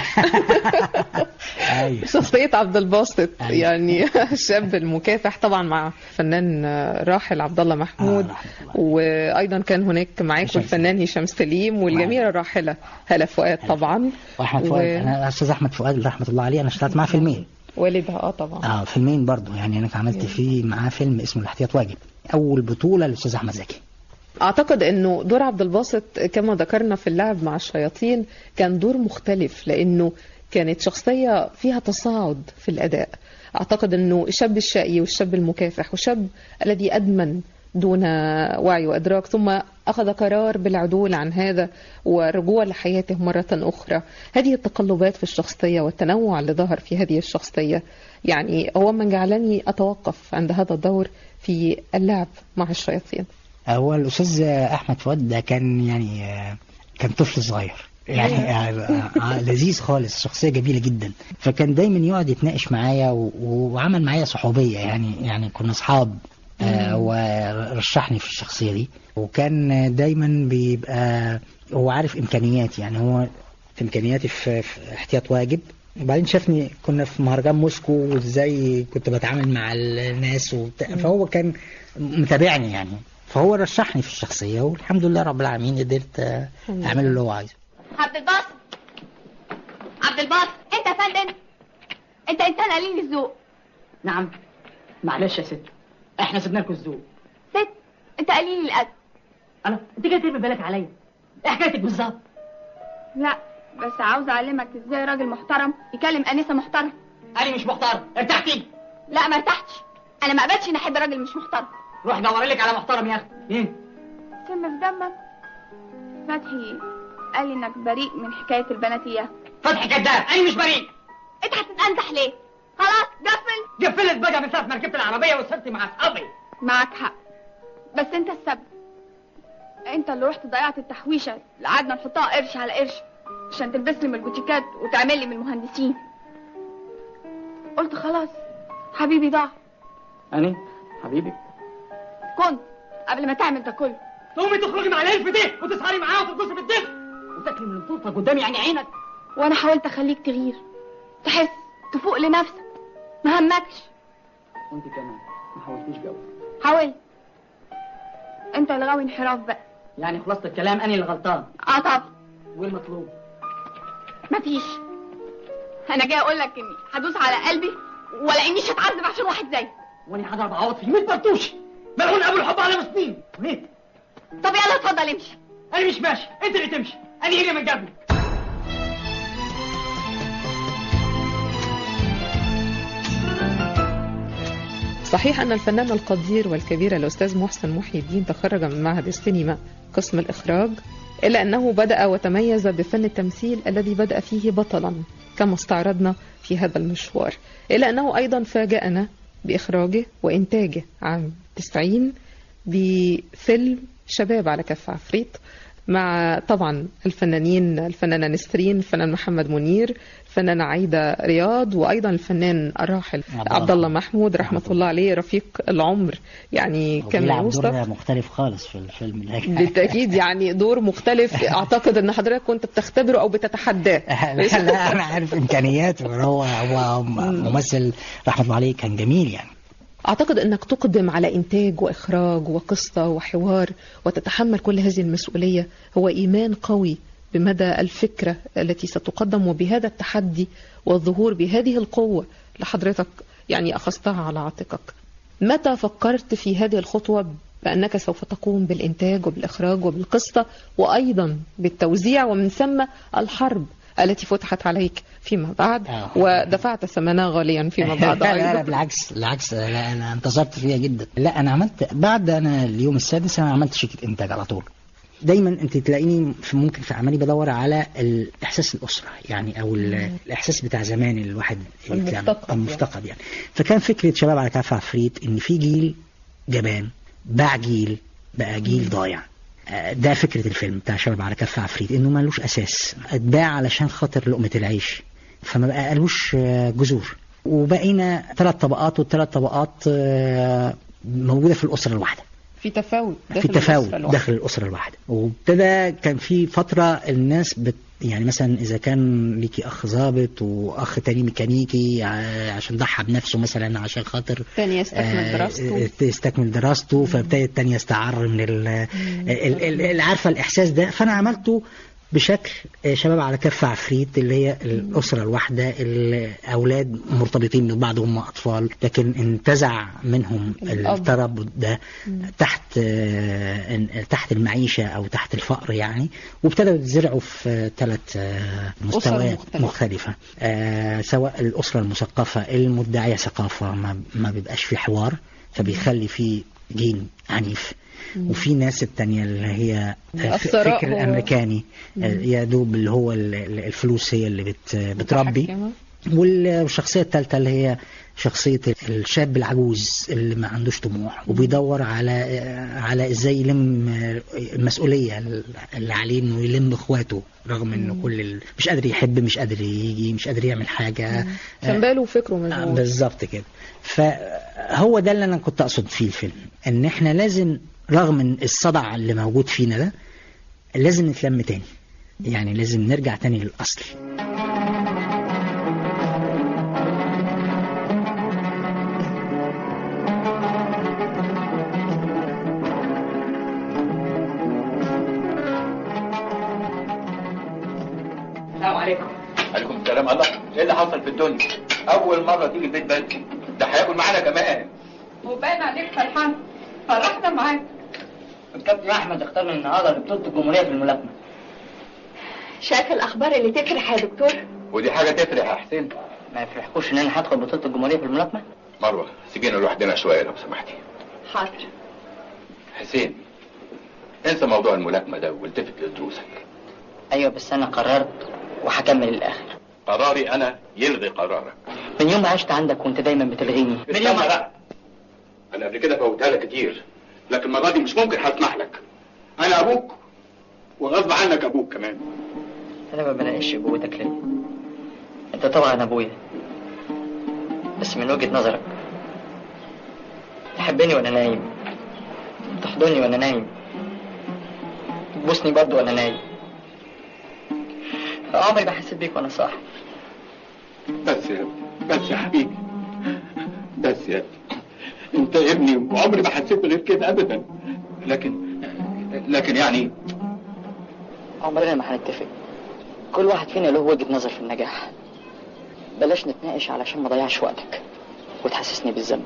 ايوه شخصية عبد الباسط أيوة. يعني الشاب المكافح طبعا مع فنان راحل عبد الله محمود آه، رحمة الله. وأيضا كان هناك معاكم هشام الفنان هشام سليم والجميلة الراحلة هلا فؤاد طبعا واحمد و- فؤاد انا استاذ احمد فؤاد رحمه الله عليه انا اشتغلت معاه فيلمين والدها اه طبعا اه فيلمين برضو يعني انا عملت فيه معاه فيلم اسمه الاحتياط واجب اول بطوله للاستاذ احمد زكي اعتقد انه دور عبد الباسط كما ذكرنا في اللعب مع الشياطين كان دور مختلف لانه كانت شخصية فيها تصاعد في الأداء أعتقد أنه الشاب الشقي والشاب المكافح والشاب الذي أدمن دون وعي وإدراك ثم أخذ قرار بالعدول عن هذا والرجوع لحياته مرة أخرى هذه التقلبات في الشخصية والتنوع اللي ظهر في هذه الشخصية يعني هو من جعلني أتوقف عند هذا الدور في اللعب مع الشياطين هو الأستاذ أحمد فؤاد ده كان يعني آه، كان طفل صغير يعني آه، آه، لذيذ خالص شخصية جميلة جدا فكان دايما يقعد يتناقش معايا و- وعمل معايا صحوبية يعني يعني كنا أصحاب آه، ورشحني في الشخصية دي وكان دايما بيبقى هو عارف إمكانياتي يعني هو إمكانياتي في في احتياط واجب وبعدين شافني كنا في مهرجان موسكو وازاي كنت بتعامل مع الناس وبتاع فهو كان متابعني يعني فهو رشحني في الشخصية والحمد لله رب العالمين قدرت آه، أعمل اللي هو عايزه عبد الباسط عبد الباسط انت يا فندم انت انسان قليل الذوق نعم معلش يا ست احنا سيبنا لكم الذوق ست انت قليل الادب انا انت جاي ترمي بالك عليا ايه حكايتك بالظبط لا بس عاوز اعلمك ازاي راجل محترم يكلم انسه محترم انا مش محترم ارتحتي لا ما ارتحتش انا ما قبلتش ان احب راجل مش محترم روح دور لك على محترم يا اخي ايه سم في دمك فتحي قال لي انك بريء من حكايه البناتيه فتحي كداب انا مش بريء انت هتتنزح ليه خلاص قفل قفلت بقى من ساعه ما ركبت العربيه وصرت مع اصحابي معك حق بس انت السبب انت اللي رحت ضيعت التحويشه اللي قعدنا نحطها قرش على قرش عشان تلبس لي من البوتيكات وتعمل لي من المهندسين قلت خلاص حبيبي ضاع انا حبيبي كنت قبل ما تعمل ده كله تقومي تخرجي مع الالف دي وتسهري معاه وترقصي في الدفء وتاكلي من الفرصه قدامي يعني عينك وانا حاولت اخليك تغير تحس تفوق لنفسك ما همكش وانت كمان ما حاولتيش قوي حاولت انت اللي غاوي انحراف بقى يعني خلاصه الكلام انا اللي غلطان اه طبعا والمطلوب مفيش انا جاي اقول لك اني هدوس على قلبي ولا اني مش هتعذب عشان واحد زيي وانا هضرب عوض في 100 برطوش ملعون ابو الحب على مسنين وهيك طب يلا اتفضل امشي انا مش ماشي انت اللي تمشي انا هنا من قبلك صحيح أن الفنان القدير والكبير الأستاذ محسن محي الدين تخرج من معهد السينما قسم الإخراج إلا أنه بدأ وتميز بفن التمثيل الذي بدأ فيه بطلا كما استعرضنا في هذا المشوار إلا أنه أيضا فاجأنا بإخراجه وإنتاجه عام 90 بفيلم شباب على كف عفريت مع طبعا الفنانين الفنانة نسرين الفنان محمد منير الفنانة عايدة رياض وأيضا الفنان الراحل عبد عبد الله. الله محمود رحمة الله عليه رفيق العمر يعني كان بيلعب يوصف دور مختلف خالص في الفيلم ده بالتأكيد يعني دور مختلف أعتقد أن حضرتك كنت بتختبره أو بتتحداه لا لا انا عارف امكانياته هو هو ممثل رحمه الله عليه كان جميل يعني أعتقد أنك تقدم على إنتاج وإخراج وقصة وحوار وتتحمل كل هذه المسؤولية هو إيمان قوي بمدى الفكرة التي ستقدم وبهذا التحدي والظهور بهذه القوة لحضرتك يعني أخذتها على عاتقك متى فكرت في هذه الخطوة بأنك سوف تقوم بالإنتاج وبالإخراج وبالقصة وأيضا بالتوزيع ومن ثم الحرب التي فتحت عليك فيما بعد آه. ودفعت ثمنها غاليا فيما بعد لا لا, لا أيضا بالعكس بالعكس لا انا انتصرت فيها جدا لا انا عملت بعد انا اليوم السادس انا عملت شركه انتاج على طول دايما انت تلاقيني في ممكن في اعمالي بدور على الاحساس الاسره يعني او ال- الاحساس بتاع زمان اللي الواحد المفتقد المفتقد يعني فكان فكره شباب على كف عفريت ان في جيل جبان باع جيل بقى جيل ضايع آه، ده فكرة الفيلم بتاع شباب على كف عفريت انه ملوش اساس اتباع علشان خاطر لقمة العيش فما بقى لوش آه، جذور وبقينا ثلاث طبقات والثلاث طبقات آه، موجودة في الأسرة الواحدة في تفاوت داخل في تفاوت الأسرة الواحدة. داخل الأسرة الواحدة وابتدى كان في فترة الناس بت يعني مثلا إذا كان ليكي أخ ضابط وأخ تاني ميكانيكي ع- عشان ضحى بنفسه مثلا عشان خاطر تاني يستكمل آه، دراسته يستكمل دراسته فابتدى التاني يستعر من ال ال- ال- ال- عارفة الإحساس ده فأنا عملته بشكل آه، شباب على كف عفريت اللي هي الأسرة الواحدة الأولاد مرتبطين ببعض هم أطفال لكن انتزع منهم الأب. الترابط ده تحت آه، إن- تحت المعيشة أو تحت الفقر يعني وابتدوا يتزرعوا في ثلاث مستويات مختلفة. مختلفة آه، سواء الأسرة المثقفة المدعية ثقافة ما, ما بيبقاش في حوار فبيخلي في جيل عنيف وفي ناس التانية اللي هي آه، ف- الثراء فكر هو- الأمريكاني آه، يا دوب اللي هو ال- ال- الفلوس هي اللي بت بتربي متحكمة. والشخصية الثالثة اللي هي شخصية الشاب العجوز اللي ما عندوش طموح وبيدور على على ازاي يلم المسؤولية اللي عليه انه يلم اخواته رغم انه كل ال... مش قادر يحب مش قادر يجي مش قادر يعمل حاجة كان باله وفكره آه، مشغول بالظبط كده فهو ده اللي انا كنت اقصد فيه الفيلم ان احنا لازم رغم ان الصدع اللي موجود فينا ده لازم نتلم تاني يعني لازم نرجع تاني للاصل السلام عليكم عليكم السلام الله ايه اللي حصل في الدنيا اول مره تيجي البيت بدري ده هياكل معانا كمان وباين عليك فرحان فرحنا معاك الكابتن احمد اختارنا النهارده لبطوله الجمهوريه في الملاكمه شايف الاخبار اللي تفرح يا دكتور ودي حاجه تفرح يا حسين ما يفرحكوش ان انا هدخل بطوله الجمهوريه في الملاكمه مروه سيبينا لوحدنا شويه لو سمحتي حاضر حسين انسى موضوع الملاكمه ده والتفت لدروسك ايوه بس انا قررت وهكمل الاخر قراري انا يلغي قرارك من يوم ما عشت عندك وانت دايما بتلغيني من استنى يوم ما بقى انا قبل كده فوتها لك كتير لكن المره دي مش ممكن هسمح لك انا ابوك وغصب عنك ابوك كمان انا ما بناقش ابوتك ليه انت طبعا ابويا بس من وجهة نظرك تحبني وانا نايم تحضني وانا نايم تبوسني برضو وانا نايم عمري ما حسيت بيك وانا صاحي بس يا بس يا حبيبي بس يا انت ابني وعمري ما حسيت بغير كده ابدا لكن لكن يعني عمرنا ما هنتفق كل واحد فينا له وجهة نظر في النجاح بلاش نتناقش علشان ما ضيعش وقتك وتحسسني بالذنب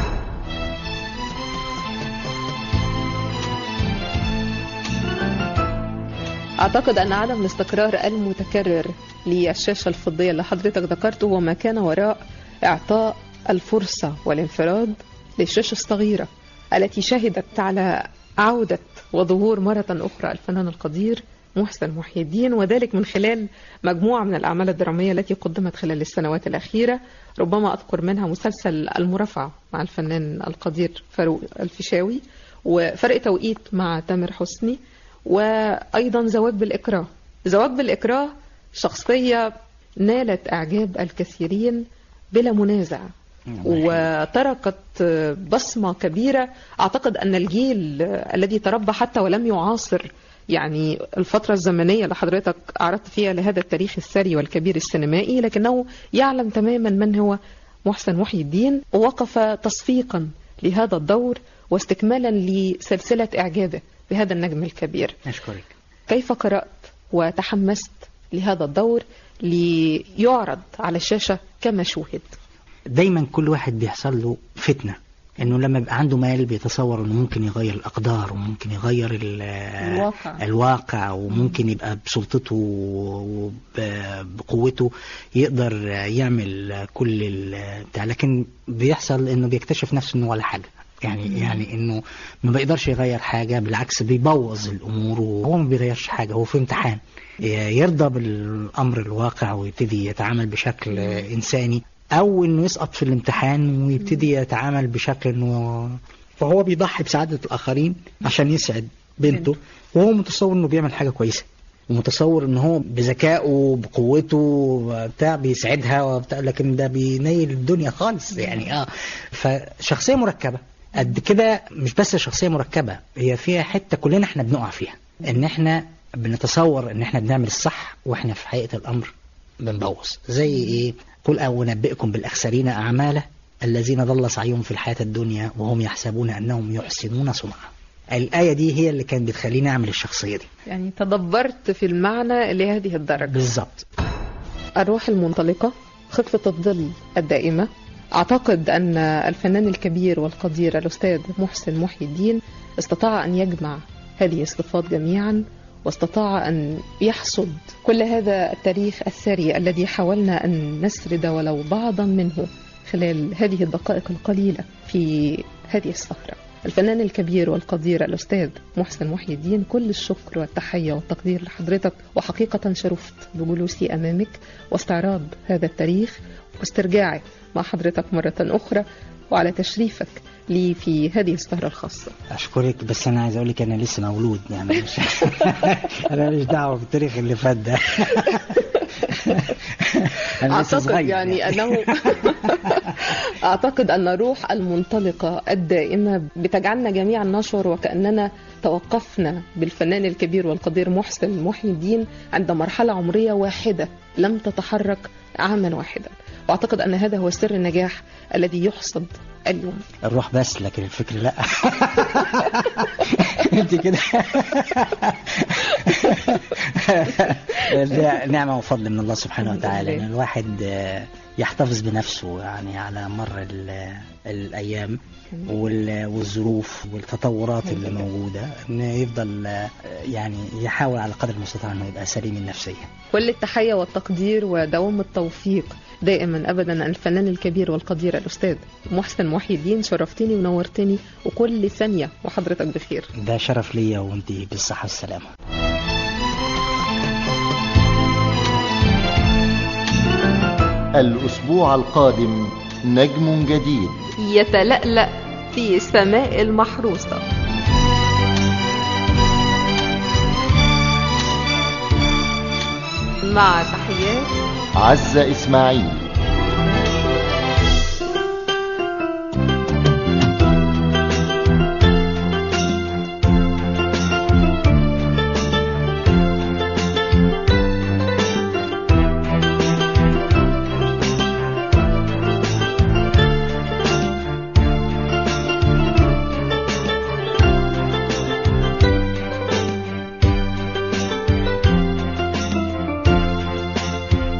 أعتقد أن عدم الاستقرار المتكرر للشاشة الفضية اللي حضرتك ذكرته هو ما كان وراء إعطاء الفرصة والانفراد للشاشة الصغيرة التي شهدت على عودة وظهور مرة أخرى الفنان القدير محسن محي الدين وذلك من خلال مجموعة من الأعمال الدرامية التي قدمت خلال السنوات الأخيرة ربما أذكر منها مسلسل المرافعة مع الفنان القدير فاروق الفيشاوي وفرق توقيت مع تامر حسني وأيضا زواج بالإكراه زواج بالإكراه شخصية نالت إعجاب الكثيرين بلا منازع وتركت بصمة كبيرة أعتقد أن الجيل الذي تربى حتى ولم يعاصر يعني الفترة الزمنية اللي حضرتك أعرضت فيها لهذا التاريخ الثري والكبير السينمائي لكنه يعلم تماما من هو محسن محي الدين ووقف تصفيقا لهذا الدور واستكمالا لسلسلة إعجابه بهذا النجم الكبير أشكرك كيف قرأت وتحمست لهذا الدور ليعرض على الشاشة كما شوهد دايما كل واحد بيحصل له فتنة انه لما يبقى عنده مال بيتصور انه ممكن يغير الاقدار وممكن يغير ال- الواقع. الواقع وممكن يبقى بسلطته وبقوته يقدر يعمل كل ال- بتاع لكن بيحصل انه بيكتشف نفسه انه ولا حاجة يعني يعني انه ما بيقدرش يغير حاجة بالعكس بيبوظ الامور وهو ما بيغيرش حاجة هو في امتحان يرضى بالامر الواقع ويبتدي يتعامل بشكل انساني او انه يسقط في الامتحان ويبتدي يتعامل بشكل انه فهو بيضحي بسعادة الاخرين عشان يسعد بنته وهو متصور انه بيعمل حاجة كويسة ومتصور ان هو بذكائه بقوته بتاع بيسعدها وبتاع لكن ده بينيل الدنيا خالص يعني اه فشخصية مركبة قد كده مش بس شخصية مركبة هي فيها حتة كلنا احنا بنقع فيها ان احنا بنتصور ان احنا بنعمل الصح واحنا في حقيقة الامر بنبوظ زي ايه قل او انبئكم بالاخسرين اعمالا الذين ضل سعيهم في الحياة الدنيا وهم يحسبون انهم يحسنون صنعا الآية دي هي اللي كانت بتخليني أعمل الشخصية دي يعني تدبرت في المعنى لهذه الدرجة بالظبط الروح المنطلقة خفة الظل الدائمة أعتقد أن الفنان الكبير والقدير الأستاذ محسن محي الدين استطاع أن يجمع هذه الصفات جميعا واستطاع أن يحصد كل هذا التاريخ الثري الذي حاولنا أن نسرد ولو بعضا منه خلال هذه الدقائق القليلة في هذه السهرة الفنان الكبير والقدير الأستاذ محسن محي الدين كل الشكر والتحية والتقدير لحضرتك وحقيقة شرفت بجلوسي أمامك واستعراض هذا التاريخ واسترجاعي مع حضرتك مرة أخرى وعلى تشريفك لي في هذه السهرة الخاصة أشكرك بس أنا عايز أقول لك أنا لسه مولود يعني مش أنا ماليش دعوة بالتاريخ اللي فات ده أنا لسه أعتقد صغير يعني أنه أعتقد أن الروح المنطلقة الدائمة بتجعلنا جميعا نشعر وكأننا توقفنا بالفنان الكبير والقدير محسن محي الدين عند مرحلة عمرية واحدة لم تتحرك عاما واحدا وأعتقد أن هذا هو سر النجاح الذي يحصد اليوم الروح بس لكن الفكر لا انت كده ده نعمة وفضل من الله سبحانه وتعالى ان الواحد آه، يحتفظ بنفسه يعني على مر ال- الايام وال- والظروف والتطورات اللي موجودة ان يفضل آه، يعني يحاول على قدر المستطاع انه يبقى سليم النفسية كل التحية والتقدير ودوام التوفيق دائما أبدا الفنان الكبير والقدير الأستاذ محسن محي الدين شرفتني ونورتني وكل ثانية وحضرتك بخير ده شرف ليا وانت بالصحة والسلامة الأسبوع القادم نجم جديد يتلألأ في سماء المحروسة مع تحيات عزة إسماعيل